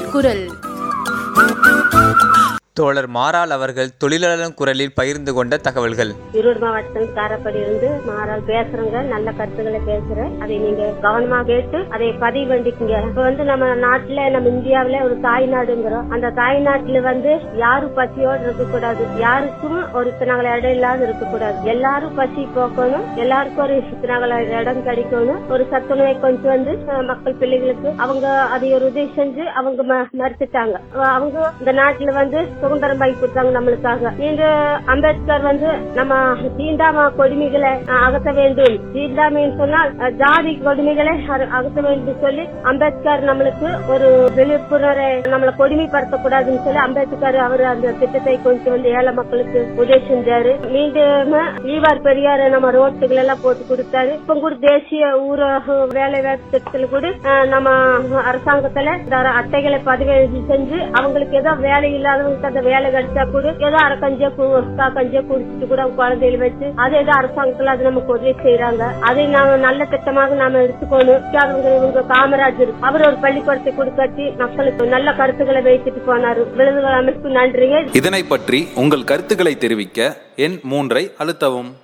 குரல் தோழர் மாறால் அவர்கள் தொழிலாளர் குரலில் பகிர்ந்து கொண்ட தகவல்கள் ஈரோடு மாவட்டம் காரப்படி இருந்து மாறால் பேசுறவங்க நல்ல கருத்துக்களை பேசுறேன் அதை நீங்க கவனமா கேட்டு அதை பதிவு பண்ணிக்கங்க இப்ப வந்து நம்ம நாட்டுல நம்ம இந்தியாவுல ஒரு தாய் நாடுங்கிறோம் அந்த தாய் நாட்டுல வந்து யாரும் பசியோடு இருக்க கூடாது யாருக்கும் ஒரு இத்தனாங்கள இடம் இல்லாத இருக்க கூடாது எல்லாரும் பசி போக்கணும் எல்லாருக்கும் ஒரு இத்தனாங்கள இடம் கிடைக்கணும் ஒரு சத்துணவை கொண்டு வந்து அஹ், மக்கள் பிள்ளைகளுக்கு அவங்க அதை ஒரு உதவி செஞ்சு அவங்க ம- மறுத்துட்டாங்க அஹ், அவங்க இந்த நாட்டுல வந்து சுதந்திரம் வாங்கி கொடுத்தாங்க நம்மளுக்காக இந்த அம்பேத்கர் வந்து நம்ம தீண்டாம கொடுமைகளை அஹ், அகற்ற வேண்டும் தீண்டாமைன்னு சொன்னால் அஹ், ஜாதி கொடுமைகளை அர- அகற்ற வேண்டும் சொல்லி அம்பேத்கர் நம்மளுக்கு ஒரு விழிப்புணர்வை நம்மளை கொடுமைப்படுத்த கூடாதுன்னு சொல்லி அம்பேத்கர் அவர் அந்த திட்டத்தை கொண்டு வந்து ஏழை மக்களுக்கு உதவி செஞ்சாரு மீண்டும் ஈவார் பெரியார் நம்ம ரோட்டுகள் எல்லாம் போட்டு கொடுத்தாரு இப்ப கூட தேசிய ஊரக வேலை வாய்ப்பு திட்டத்துல கூட அஹ், நம்ம அரசாங்கத்துல இந்த அட்டைகளை பதிவு செஞ்சு அவங்களுக்கு ஏதோ வேலை இல்லாதவங்களுக்கு அந்த வேலை கிடைச்சா கூட ஏதோ அரை கஞ்சியா கஞ்சியா குடிச்சிட்டு கூட அவங்க குழந்தைகளை வச்சு அது ஏதோ அரசாங்கத்துல அது நமக்கு உதவி செய்யறாங்க அதை நாம நல்ல திட்டமாக நாம எடுத்துக்கணும் அவங்க இவங்க காமராஜர் அவர் ஒரு பள்ளிக்கூடத்தை கொடுக்கட்டி மக்களுக்கு நல்ல கருத்துக்களை வைத்துட்டு போனாரு விழுதுகள் அமைப்பு நன்றிங்க இதனை பற்றி உங்கள் கருத்துக்களை தெரிவிக்க எண் மூன்றை அழுத்தவும்